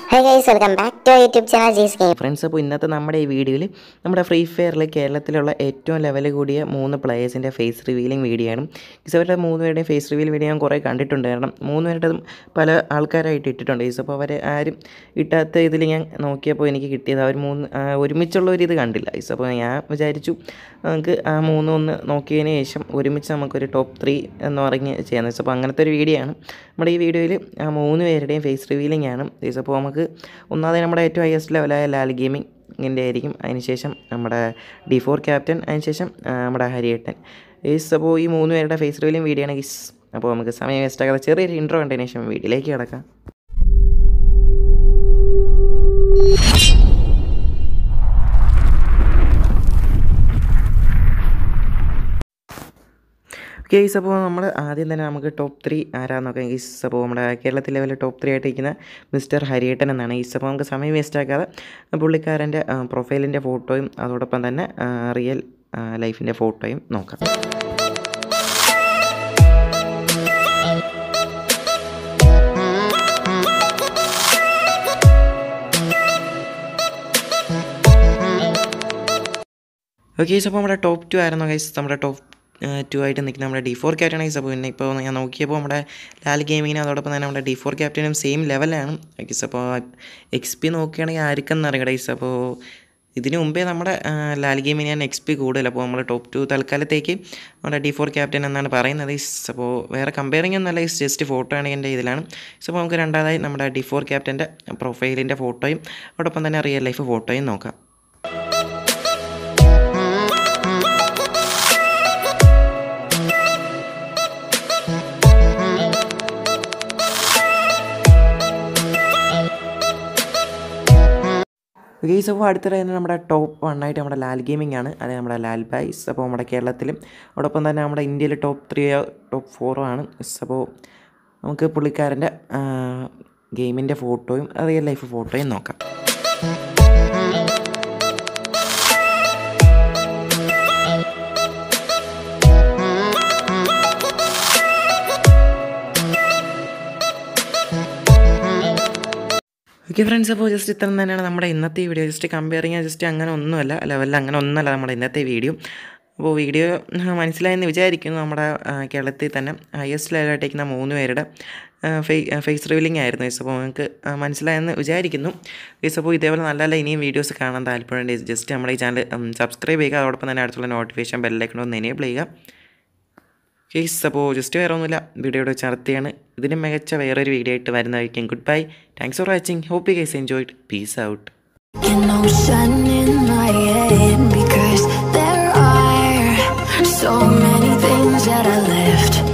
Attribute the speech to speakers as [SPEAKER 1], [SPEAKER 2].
[SPEAKER 1] high guys welcome back to YouTube channel Jees game
[SPEAKER 2] friends അപ്പോൾ ഇന്നത്തെ നമ്മുടെ ഈ വീഡിയോയിൽ നമ്മുടെ ഫ്രീ ഫയറിൽ കേരളത്തിലുള്ള ഏറ്റവും ലെവൽ കൂടിയ മൂന്ന് പ്ലേയേഴ്സിൻ്റെ ഫേസ് റിവീലിംഗ് വീഡിയോ ആണ് ഈസ് അവരുടെ മൂന്ന് പേരുടെയും ഫേസ് റിവീൽ വീഡിയോ ഞാൻ കുറേ കണ്ടിട്ടുണ്ട് കാരണം മൂന്ന് പേരുടേതും പല ആൾക്കാരായിട്ട് ഇട്ടിട്ടുണ്ട് ഈസ് അപ്പോൾ അവർ ആരും ഇട്ടാത്ത ഇതിൽ ഞാൻ നോക്കിയപ്പോൾ എനിക്ക് കിട്ടിയത് അവർ മൂന്ന് ആ, ഒരുമിച്ചുള്ള ഒരു ഇത് കണ്ടില്ല ഈസ് അപ്പോൾ ഞാൻ വിചാരിച്ചു നമുക്ക് ആ മൂന്നും ഒന്ന് നോക്കിയതിന് ശേഷം ഒരുമിച്ച് നമുക്കൊരു ടോപ്പ് ത്രീ എന്ന് പറഞ്ഞ് ചെയ്യാമെന്ന് വെച്ചാൽ അപ്പോൾ അങ്ങനത്തെ ഒരു വീഡിയോ ആണ് നമ്മുടെ ഈ വീഡിയോയിൽ ആ മൂന്ന് പേരുടെയും ഫേസ് റിവീലിംഗ് ആണ് ഈസ് അപ്പോൾ നമുക്ക് ഒന്നാമത് നമ്മുടെ ഏറ്റവും ഹയസ്റ്റ് ലെവലായ ലാൽ ഗെയിമിങ്ങിൻ്റെ ആയിരിക്കും അതിനുശേഷം നമ്മുടെ ഡി ഫോർ ക്യാപ്റ്റൻ അതിനുശേഷം ആ, നമ്മുടെ ഹരിയേട്ടൻ ഈസ് അപ്പോൾ ഈ മൂന്ന് പേരുടെ ഫേസ് റിവീലിംഗ് വീഡിയോ ആണ് ഗിസ് അപ്പോൾ നമുക്ക് സമയം വേസ്റ്റ് ആകാതെ ചെറിയൊരു ഇൻട്രോ കണ്ടതിന് ശേഷം വീഡിയോയിലേക്ക് കിടക്കാം ഗെയ്സ് അപ്പോൾ നമ്മൾ ആദ്യം തന്നെ നമുക്ക് ടോപ്പ് ത്രീ ആരാന്ന് നോക്കാം ഗെയ്സ് അപ്പോൾ നമ്മുടെ കേരളത്തിൽ ലെവലിൽ ടോപ്പ് ത്രീ ആയിട്ട് ഇരിക്കുന്ന മിസ്റ്റർ ഹരിയേട്ടൻ എന്നാണ് ഗെയ്സ് അപ്പോൾ നമുക്ക് സമയം വേസ്റ്റ് ആക്കാതെ പുള്ളിക്കാരൻ്റെ പ്രൊഫൈലിൻ്റെ ഫോട്ടോയും അതോടൊപ്പം തന്നെ റിയൽ ലൈഫിൻ്റെ ഫോട്ടോയും നോക്കാം ഓക്കെ ഗൈസ് അപ്പോൾ നമ്മുടെ ടോപ്പ് ടു ആയിരുന്നു ഗൈസ് നമ്മുടെ ടോപ്പ് ടു ആയിട്ട് നിൽക്കുന്ന നമ്മുടെ ഡി ഫോർ ക്യാപ്റ്റൻ ഗൈസ് അപ്പോൾ പിന്നെ ഇപ്പോൾ ഞാൻ നോക്കിയപ്പോൾ നമ്മുടെ ലാൽ ഗെയിമിങ്ങിന് അതോടൊപ്പം തന്നെ നമ്മുടെ ഡി ഫോർ ക്യാപ്റ്റനും സെയിം ലെവലാണ് ഗൈസ് അപ്പോൾ എക്സ് പി നോക്കുകയാണെങ്കിൽ ആർക്കെന്ന് അറിയാം ഗൈസ് അപ്പോൾ ഇതിന് മുമ്പേ നമ്മുടെ ആ, ലാൽ ഗെയിമിന് ഞാൻ എക്സ് പി കൂടുതൽ അപ്പോൾ നമ്മൾ ടോപ്പ് ടു തൽക്കാലത്തേക്ക് നമ്മുടെ ഡി ഫോർ ക്യാപ്റ്റൻ എന്നാണ് പറയുന്നത് ഗൈസ് അപ്പോൾ വേറെ കമ്പയറിംഗ് ഒന്നല്ല ഗൈസ് ജസ്റ്റ് ഫോട്ടോ ആണ് എൻ്റെ ഇതിലാണ് സോ അപ്പോൾ നമുക്ക് രണ്ടാമതായി നമ്മുടെ ഡി ഫോർ ക്യാപ്റ്റൻ്റെ പ്രൊഫൈലിൻ്റെ ഫോട്ടോയും അതോടൊപ്പം തന്നെ റിയൽ ലൈഫ് ഫോട്ടോയും നോക്കാം ഗെയ്സ് അപ്പോൾ അടുത്തിടെ തന്നെ നമ്മുടെ ടോപ്പ് വൺ ആയിട്ട് നമ്മുടെ ലാൽ ഗെയിമിംഗ് ആണ് അത് നമ്മുടെ ലാൽ ബൈസ് അപ്പോൾ നമ്മുടെ കേരളത്തിലും അതോടൊപ്പം തന്നെ നമ്മുടെ ഇന്ത്യയിൽ ടോപ്പ് ത്രീയോ ടോപ്പ് ഫോറോ ആണ് Yes, അപ്പോൾ നമുക്ക് പുള്ളിക്കാരൻ്റെ ഗെയിമിൻ്റെ ഫോട്ടോയും റിയൽ ലൈഫ് ഫോട്ടോയും നോക്കാം ഓക്കെ ഫ്രണ്ട്സ് അപ്പോൾ ജസ്റ്റ് ഇത്ര തന്നെയാണ് നമ്മുടെ ഇന്നത്തെ വീഡിയോ ജസ്റ്റ് കമ്പയറിങ് ജസ്റ്റ് അങ്ങനെ ഒന്നുമല്ല ലെവലിൽ അങ്ങനെ ഒന്നുമല്ല നമ്മുടെ ഇന്നത്തെ വീഡിയോ അപ്പോൾ വീഡിയോ മനസ്സിലായെന്ന് വിചാരിക്കുന്നു നമ്മുടെ ആ, കേരളത്തിൽ തന്നെ ഹയസ്റ്റ് ലെവലായിട്ടിരിക്കുന്ന മൂന്ന് പേരുടെ ഫേസ് റിവീലിംഗ് ആയിരുന്നു ഗൈസ് അപ്പോൾ നിങ്ങൾക്ക് ആ, മനസ്സിലായെന്ന് വിചാരിക്കുന്നു ഗൈസ് അപ്പോൾ ഇതേപോലെ നല്ല നല്ല ഇനിയും വീഡിയോസ് കാണാൻ താല്പര്യമുണ്ട് ജസ്റ്റ് നമ്മുടെ ഈ ചാനൽ സബ്സ്ക്രൈബ് ചെയ്യുക അതോടൊപ്പം തന്നെ അടുത്തുള്ള നോട്ടിഫിക്കേഷൻ ബെല്ലൈക്കൺ ഒന്ന് എനേബിൾ ചെയ്യുക കേസ് അപ്പോൾ ജസ്റ്റ് വേറെ ഒന്നുമില്ല വീഡിയോയുടെ ചർച്ചയാണ് ഇതിനും മികച്ച വേറൊരു വീഡിയോ ആയിട്ട് വരുന്നതായിരിക്കും goodbye thanks for watching hope you guys enjoyed peace out
[SPEAKER 3] An ocean in my head because there are so many things that I left